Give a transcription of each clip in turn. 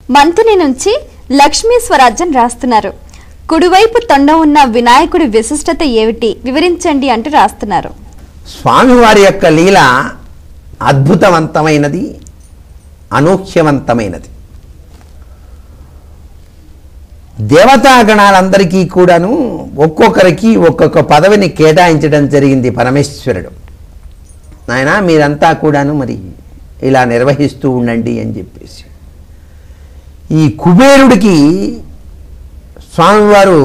మంతుని నుంచి లక్ష్మీ స్వరాజ్యం రాస్తున్నారు కుడివైపు తొండ ఉన్న వినాయకుడి విశిష్టత ఏమిటి వివరించండి అంటూ రాస్తున్నారు స్వామివారి యొక్క లీల అద్భుతవంతమైనది అనూహ్యవంతమైనది దేవతాగణాలందరికీ కూడాను ఒక్కొక్కరికి ఒక్కొక్క పదవిని కేటాయించడం జరిగింది పరమేశ్వరుడు నాయన మీరంతా కూడాను మరి ఇలా నిర్వహిస్తూ ఉండండి అని చెప్పేసి ఈ కుబేరుడికి స్వామివారు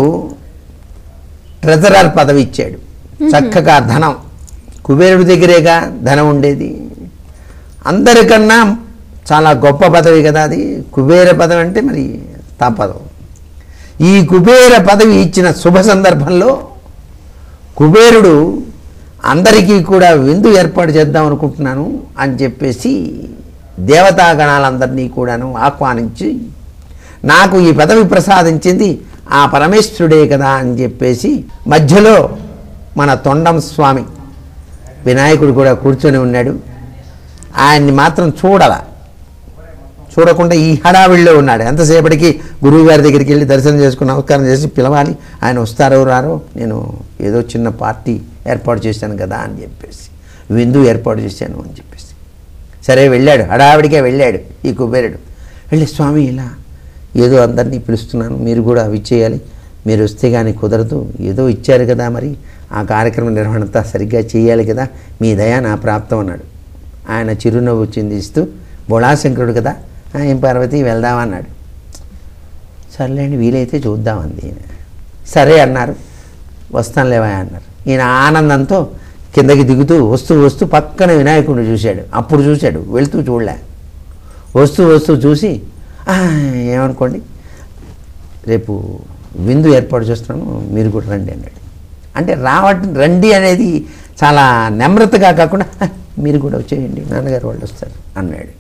ట్రెజరర్ పదవి ఇచ్చాడు చక్కగా ధనం కుబేరుడి దగ్గరేగా ధనం ఉండేది అందరికన్నా చాలా గొప్ప పదవి కదా అది కుబేర పదవి అంటే మరి తప్పదు ఈ కుబేర పదవి ఇచ్చిన శుభ సందర్భంలో కుబేరుడు అందరికీ కూడా విందు ఏర్పాటు చేద్దాం అనుకుంటున్నాను అని చెప్పేసి దేవతాగణాలందరినీ కూడాను ఆహ్వానించి నాకు ఈ పదవి ప్రసాదించింది ఆ పరమేశ్వరుడే కదా అని చెప్పేసి మధ్యలో మన తొండం స్వామి వినాయకుడు కూడా కూర్చొని ఉన్నాడు ఆయన్ని మాత్రం చూడాల చూడకుండా ఈ హడావిడిలో ఉన్నాడు ఎంతసేపటికి గురువు గారి దగ్గరికి వెళ్ళి దర్శనం చేసుకుని నమస్కారం చేసి పిలవాలి ఆయన వస్తారో రారో నేను ఏదో చిన్న పార్టీ ఏర్పాటు చేశాను కదా అని చెప్పేసి విందు ఏర్పాటు చేశాను అని చెప్పేసి సరే వెళ్ళాడు హడావిడికే వెళ్ళాడు ఈ కుబేరుడు వెళ్ళి స్వామి ఇలా ఏదో అందరినీ పిలుస్తున్నాను మీరు కూడా అవి చేయాలి మీరు వస్తే కానీ కుదరదు ఏదో ఇచ్చారు కదా మరి ఆ కార్యక్రమ నిర్వహణ అంతా సరిగ్గా చేయాలి కదా మీ దయ నా ప్రాప్తం అన్నాడు ఆయన చిరునవ్వు చిందిస్తూ బోళాశంకరుడు కదా "ఆ, ఏం పార్వతి వెళ్దామన్నాడు సర్లేండి వీలైతే చూద్దామంది ఈయన. సరే అన్నారు వస్తానులేవా అన్నారు ఈయన ఆనందంతో కిందకి దిగుతూ వస్తూ వస్తూ పక్కన వినాయకుడిని చూశాడు అప్పుడు చూశాడు వెళ్తూ చూడలే వస్తూ వస్తూ చూసి "ఆ, ఏమనుకోండి రేపు విందు ఏర్పాటు చేస్తున్నాను మీరు కూడా రండి అన్నాడు అంటే రావటం రండి అనేది చాలా నెమ్రతగా కాకుండా "ఆ, మీరు కూడా వచ్చేయండి నాన్నగారు వాళ్ళు వస్తారు అన్నాడు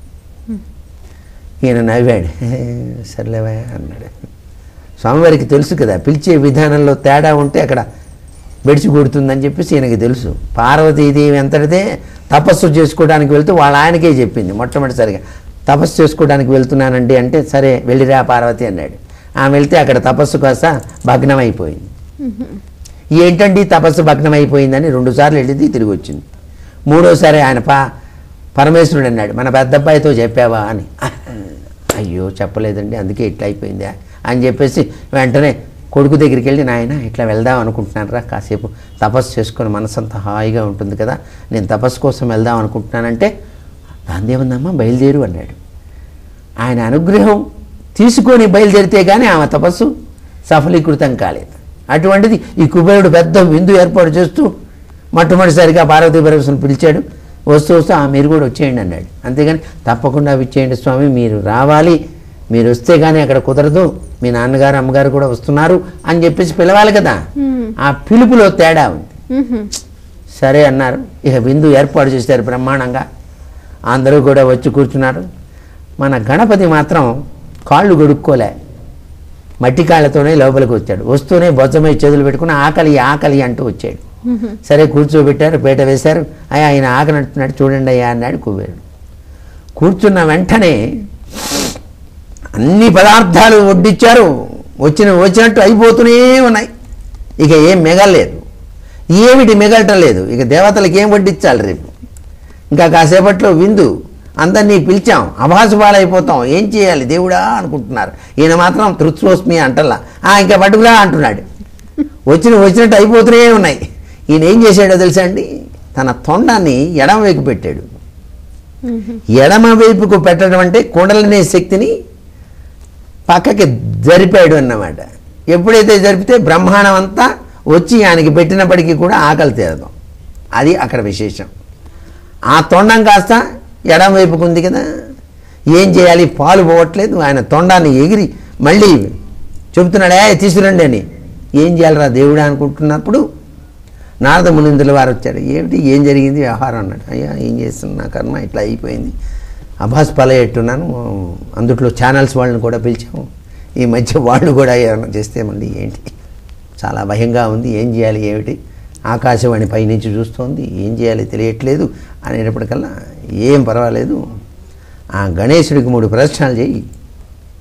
ఈయన నవ్వాడు "ఏ, సర్లేవా అన్నాడు స్వామివారికి తెలుసు కదా పిలిచే విధానంలో తేడా ఉంటే అక్కడ బెడిచి కొడుతుందని చెప్పేసి ఈయనకి తెలుసు పార్వతీదేవి ఎంతటిదే తపస్సు చేసుకోవడానికి వెళ్తూ వాళ్ళ ఆయనకే చెప్పింది మొట్టమొదటిసారిగా తపస్సు చేసుకోవడానికి వెళ్తున్నానండి అంటే సరే వెళ్ళిరా పార్వతి అన్నాడు ఆమె వెళ్తే అక్కడ తపస్సు కాస్త భగ్నమైపోయింది ఏంటండి తపస్సు భగ్నమైపోయిందని రెండుసార్లు వెళ్ళింది తిరిగి వచ్చింది మూడోసారి ఆయన పా పరమేశ్వరుడు అన్నాడు మన పెద్ద అబ్బాయితో చెప్పావా అని అయ్యో చెప్పలేదండి అందుకే ఇట్లా అయిపోయిందా అని చెప్పేసి వెంటనే కొడుకు దగ్గరికి వెళ్ళి నాయన ఇట్లా వెళ్దాం అనుకుంటున్నాను రా కాసేపు తపస్సు చేసుకొని మనసంతా హాయిగా ఉంటుంది కదా నేను తపస్సు కోసం వెళ్దాం అనుకుంటున్నానంటే దాందేముందమ్మా బయలుదేరు అన్నాడు ఆయన అనుగ్రహం తీసుకొని బయలుదేరితే కానీ ఆమె తపస్సు సఫలీకృతం కాలేదు అటువంటిది ఈ కుబేరుడు పెద్ద విందు ఏర్పాటు చేస్తూ మొట్టమొదటిసారిగా పార్వతీ పరమేశ్వరుని పిలిచాడు వస్తూ వస్తూ "ఆ, మీరు కూడా వచ్చేయండి అన్నాడు అంతేగాని తప్పకుండా ఇచ్చేయండి స్వామి మీరు రావాలి మీరు వస్తే కానీ అక్కడ కుదరదు మీ నాన్నగారు అమ్మగారు కూడా వస్తున్నారు అని చెప్పేసి పిలవాలి కదా ఆ పిలుపులో తేడా ఉంది సరే అన్నారు ఇక విందు ఏర్పాటు చేశారు బ్రహ్మాండంగా అందరూ కూడా వచ్చి కూర్చున్నారు మన గణపతి మాత్రం కాళ్ళు గొడుక్కోలే మట్టి కాళ్ళతోనే లోపలికి వచ్చాడు వస్తూనే బొజ్జమై చేతులు పెట్టుకుని ఆకలి ఆకలి అంటూ వచ్చాడు సరే కూర్చోబెట్టారు పీట వేశారు అయ్యా ఆయన ఆకలి అంటున్నాడు చూడండి అయ్యా అన్నాడు కుబేరుడు కూర్చున్న వెంటనే అన్ని పదార్థాలు వడ్డిచ్చారు వచ్చిన వచ్చినట్టు అయిపోతూనే ఉన్నాయి ఇక ఏం మిగలలేదు ఏమిటి మిగలటం లేదు ఇక దేవతలకు ఏం వడ్డించాలి రేపు ఇంకా కాసేపట్లో విందు అందరినీ పిలిచాం అభాసుపాలైపోతాం ఏం చేయాలి దేవుడా అనుకుంటున్నారు ఈయన మాత్రం తృత్సోస్మి అంటల్లా "ఆ, ఇంకా పట్టుకురా అంటున్నాడు వచ్చిన వచ్చినట్టు అయిపోతూనే ఉన్నాయి ఈయన ఏం చేశాడో తెలుసా అండి తన తొండాన్ని ఎడమ వైపు పెట్టాడు ఎడమ వైపుకు పెట్టడం అంటే కుండలనే శక్తిని పక్కకి జరిపాడు అన్నమాట ఎప్పుడైతే జరిపితే బ్రహ్మాండం అంతా వచ్చి ఆయనకి పెట్టినప్పటికీ కూడా ఆకలి తీరదు అది అక్కడ విశేషం ఆ తొండం కాస్త ఎడం వైపుకు ఉంది కదా ఏం చేయాలి పాలు పోవట్లేదు ఆయన తొండాన్ని ఎగిరి మళ్ళీ చెబుతున్నాడు ఏ తీసుకురండి అని ఏం చేయాలిరా దేవుడా అనుకుంటున్నప్పుడు నారద మునిందుల వారు వచ్చారు ఏమిటి ఏం జరిగింది వ్యవహారం అన్నాడు అయ్యా ఏం చేస్తున్నా నా కర్మ ఇట్లా అయిపోయింది అభాస్ పలయట్టున్నాను అందుట్లో ఛానల్స్ వాళ్ళని కూడా పిలిచాము ఈ మధ్య వాళ్ళు కూడా ఏమైనా చేస్తే మళ్ళీ ఏంటి చాలా భయంగా ఉంది ఏం చేయాలి ఏమిటి ఆకాశవాణి పైనుంచి చూస్తోంది ఏం చేయాలి తెలియట్లేదు అనేటప్పటికల్లా ఏం పర్వాలేదు ఆ గణేశుడికి మూడు ప్రదక్షిణాలు చేయి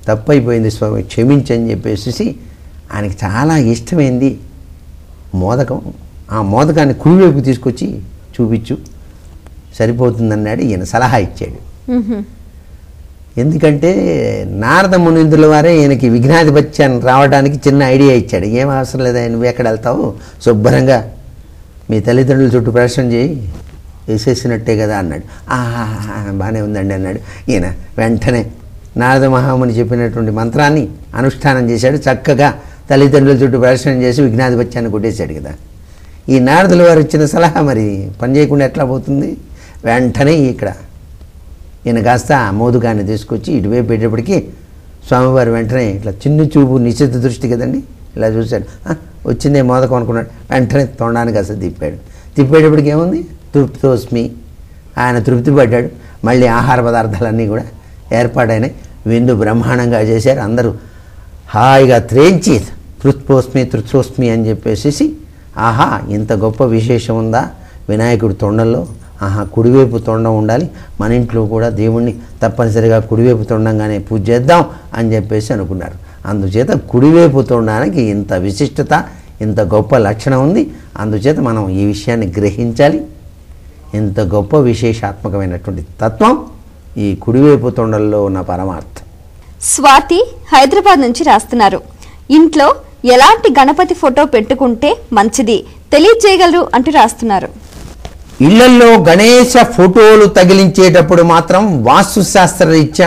తప్పు అయిపోయింది స్వామి క్షమించని చెప్పేసి ఆయనకి చాలా ఇష్టమైంది మోదకం ఆ మోదకాన్ని కుడివైపు తీసుకొచ్చి చూపించు సరిపోతుందన్నాడు ఈయన సలహా ఇచ్చాడు మ్హూ. ఎందుకంటే నారద మునిందుల వారే ఈయనకి విఘ్నాధిపత్యాన్ని రావడానికి చిన్న ఐడియా ఇచ్చాడు ఏం అవసరం లేదా నువ్వు ఎక్కడ వెళ్తావు శుభ్రంగా మీ తల్లిదండ్రుల చుట్టూ ప్రదర్శన చేయి వేసేసినట్టే కదా అన్నాడు "ఆహా, బాగానే ఉందండి అన్నాడు ఈయన వెంటనే నారద మహాముని చెప్పినటువంటి మంత్రాన్ని అనుష్ఠానం చేశాడు చక్కగా తల్లిదండ్రుల చుట్టూ ప్రదర్శన చేసి విఘ్నాధిపత్యాన్ని కొట్టేశాడు కదా ఈ నారదుల వారు ఇచ్చిన సలహా మరి పని చేయకుండా ఎట్లా పోతుంది వెంటనే ఇక్కడ ఈయన కాస్త ఆ మోదుగాన్ని తీసుకొచ్చి ఇటువైపు పెట్టేప్పటికి స్వామివారు వెంటనే ఇట్లా చిన్న చూపు నిశ్చిత దృష్టి కదండి ఇలా చూశాడు "ఆ, వచ్చిందే మోదకం అనుకున్నాడు వెంటనే తొండానికి అసలు తిప్పాడు తిప్పేటప్పటికి ఏముంది తృప్తోస్మి ఆయన తృప్తి పడ్డాడు మళ్ళీ ఆహార పదార్థాలన్నీ కూడా ఏర్పాటైనాయి విందు బ్రహ్మాండంగా చేశారు అందరూ హాయిగా త్రేంచి తృత్పోస్మి తృత్సోస్మి అని చెప్పేసి ఆహా ఇంత గొప్ప విశేషం ఉందా వినాయకుడి తొండంలో ఆహా కుడివైపు తొండం ఉండాలి మన ఇంట్లో కూడా దేవుణ్ణి తప్పనిసరిగా కుడివైపు తొండంగానే పూజ చేద్దాం అని చెప్పేసి అనుకున్నారు అందుచేత కుడివైపు తొండానికి ఇంత విశిష్టత ఇంత గొప్ప లక్షణం ఉంది అందుచేత మనం ఈ విషయాన్ని గ్రహించాలి ఇంత గొప్ప విశేషాత్మకమైనటువంటి తత్వం ఈ కుడివైపు తొండల్లో ఉన్న పరమార్థం స్వాతి హైదరాబాద్ నుంచి రాస్తున్నారు ఇంట్లో ఎలాంటి గణపతి ఫోటో పెట్టుకుంటే మంచిది తెలియజేయగలరు అంటూ రాస్తున్నారు ఇళ్లల్లో గణేశ ఫోటోలు తగిలించేటప్పుడు మాత్రం వాస్తుశాస్త్రరీత్యా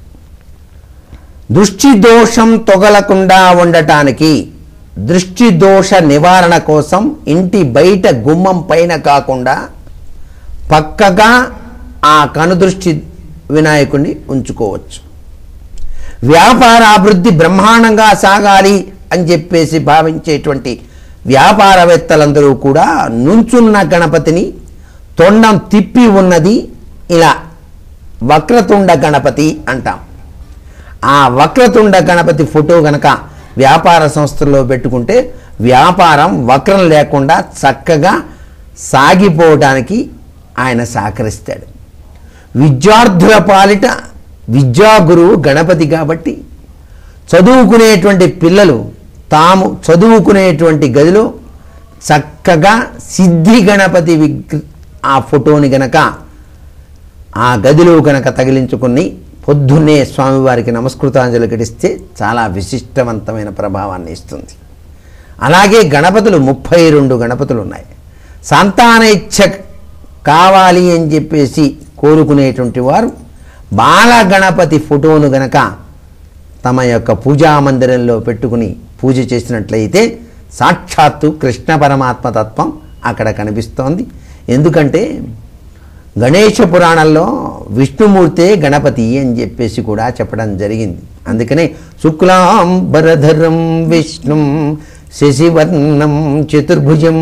దృష్టి దోషం తొగలకుండా ఉండటానికి దృష్టి దోష నివారణ కోసం ఇంటి బయట గుమ్మం పైన కాకుండా పక్కగా ఆ కనుదృష్టి వినాయకుడిని ఉంచుకోవచ్చు వ్యాపార అభివృద్ధి బ్రహ్మాండంగా సాగాలి అని చెప్పేసి భావించేటువంటి వ్యాపారవేత్తలందరూ కూడా నుంచున్న గణపతిని తొండం తిప్పి ఉన్నది ఇలా వక్రతుండ గణపతి అంటాం ఆ వక్రతుండ గణపతి ఫోటో గనక వ్యాపార సంస్థల్లో పెట్టుకుంటే వ్యాపారం వక్రం లేకుండా చక్కగా సాగిపోవడానికి ఆయన సహకరిస్తాడు విద్యార్థుల పాలిట విద్యాగురువు గణపతి కాబట్టి చదువుకునేటువంటి పిల్లలు తాము చదువుకునేటువంటి గదిలో చక్కగా సిద్ధి గణపతి విగ్ర ఆ ఫోటోని గనక ఆ గదిలో కనుక తగిలించుకుని పొద్దున్నే స్వామివారికి నమస్కృతాంజలి ఘటిస్తే చాలా విశిష్టవంతమైన ప్రభావాన్ని ఇస్తుంది అలాగే గణపతులు ముప్పై రెండు గణపతులు ఉన్నాయి సంతాన ఇచ్ఛ కావాలి అని చెప్పేసి కోరుకునేటువంటి వారు బాల గణపతి ఫోటోను గనక తమ యొక్క పూజా మందిరంలో పెట్టుకుని పూజ చేసినట్లయితే సాక్షాత్తు కృష్ణ పరమాత్మ తత్వం అక్కడ కనిపిస్తోంది ఎందుకంటే గణేష పురాణంలో విష్ణుమూర్తే గణపతి అని చెప్పేసి కూడా చెప్పడం జరిగింది అందుకనే శుక్లాంబరధరం విష్ణుం శశివర్ణం చతుర్భుజం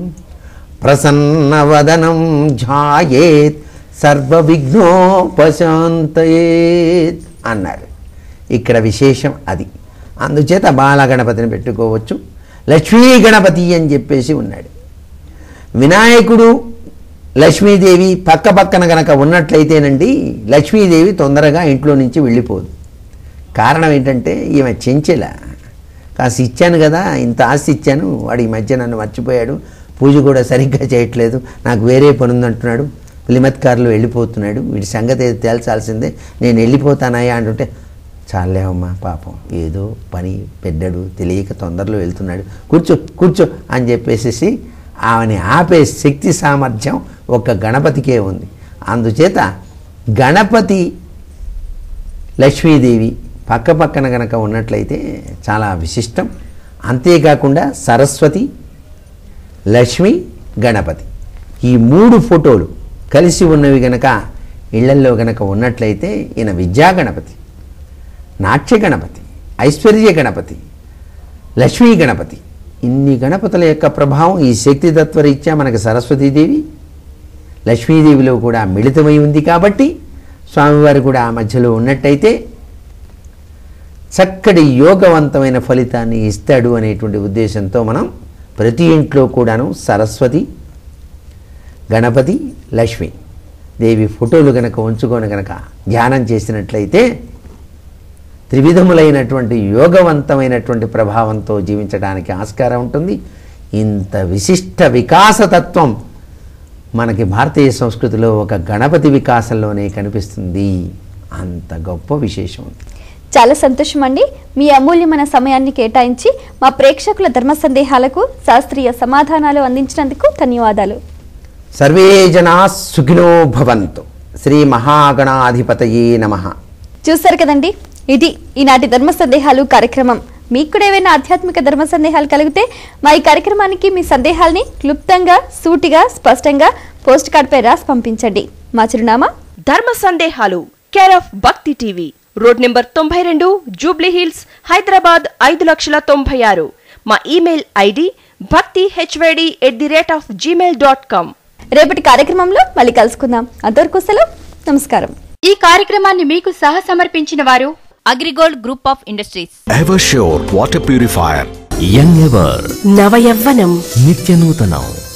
ప్రసన్నవదనం ఝాయేత్ సర్వవిఘ్నోపశాంతయేత్ అన్నారు ఇక్కడ విశేషం అది అందుచేత బాలగణపతిని పెట్టుకోవచ్చు లక్ష్మీ గణపతి అని చెప్పేసి ఉన్నాడు వినాయకుడు లక్ష్మీదేవి పక్క పక్కన గనక ఉన్నట్లయితేనండి లక్ష్మీదేవి తొందరగా ఇంట్లో నుంచి వెళ్ళిపోదు కారణం ఏంటంటే ఈమె చెంచెల కాస్త ఇచ్చాను కదా ఇంత ఆస్తి ఇచ్చాను వాడు ఈ మధ్య నన్ను మర్చిపోయాడు పూజ కూడా సరిగ్గా చేయట్లేదు నాకు వేరే పని ఉందంటున్నాడు ప్లిమత్ కారులో వెళ్ళిపోతున్నాడు వీడి సంగతి ఏదో తేల్చాల్సిందే నేను వెళ్ళిపోతానయ్యా అంటుంటే చాలేవమ్మా పాపం ఏదో పని పెద్దడు తెలియక తొందరలో వెళ్తున్నాడు కూర్చో కూర్చో అని చెప్పేసి ఆమెని ఆపే శక్తి సామర్థ్యం ఒక గణపతికే ఉంది అందుచేత గణపతి లక్ష్మీదేవి పక్క పక్కన గనక ఉన్నట్లయితే చాలా విశిష్టం అంతేకాకుండా సరస్వతి లక్ష్మి గణపతి ఈ మూడు ఫోటోలు కలిసి ఉన్నవి గనక ఇళ్లల్లో గనక ఉన్నట్లయితే ఈయన విద్యా గణపతి నాట్య గణపతి ఐశ్వర్య గణపతి లక్ష్మీ గణపతి ఇన్ని గణపతుల యొక్క ప్రభావం ఈ శక్తి తత్వరీత్యా మనకు సరస్వతీదేవి లక్ష్మీదేవిలో కూడా మిళితమై ఉంది కాబట్టి స్వామివారు కూడా ఆ మధ్యలో ఉన్నట్టయితే చక్కటి యోగవంతమైన ఫలితాన్ని ఇస్తాడు అనేటువంటి ఉద్దేశంతో మనం ప్రతి ఇంట్లో కూడాను సరస్వతి గణపతి లక్ష్మి దేవి ఫోటోలు గనక ఉంచుకొని గనక ధ్యానం చేసినట్లయితే త్రివిధములైనటువంటి యోగవంతమైనటువంటి ప్రభావంతో జీవించడానికి ఆస్కారం ఉంటుంది ఇంత విశిష్ట వికాసతత్వం మనకి భారతీయ సంస్కృతిలో ఒక గణపతి వికాసంలోనే కనిపిస్తుంది అంత గొప్ప విశేషం ఉంది చాలా సంతోషం అండి మీ అమూల్యమైన సమయాన్ని కేటాయించి మా ప్రేక్షకుల ధర్మ సందేహాలకు శాస్త్రీయ సమాధానాలు అందించినందుకు ధన్యవాదాలు సర్వే జనా సుఖినో భవంతు శ్రీ మహాగణాధిపతయే నమ చూశారు కదండి ఇది ఈనాటి ధర్మ సందేహాలు కార్యక్రమం మీకు కూడా ఏవైనా ఆధ్యాత్మిక ధర్మ సందేహాలు కలిగితే మా ఈ కార్యక్రమానికి మీ సందేహాల్ని క్లుప్తంగా సూటిగా స్పష్టంగా పోస్ట్ కార్డ్పై రాసి పంపించండి మా చిరునామా ధర్మ సందేహాలు care of Bhakti TV road number తొంభై రెండు జూబ్లీ హిల్స్ హైదరాబాద్ ఐదు లక్షల తొంభై ఆరు మా email ID Bhakti HYD at the rate of Gmail dot com రేపటి కార్యక్రమంలో మళ్ళీ కలుసుకుందాం అంతవరకు సెలవు నమస్కారం ఈ కార్యక్రమాన్ని మీకు సహ సమర్పించిన వారు Agrigold group of industries Eversure water purifier. Young ever నవయవ్వనం నిత్య నూతనం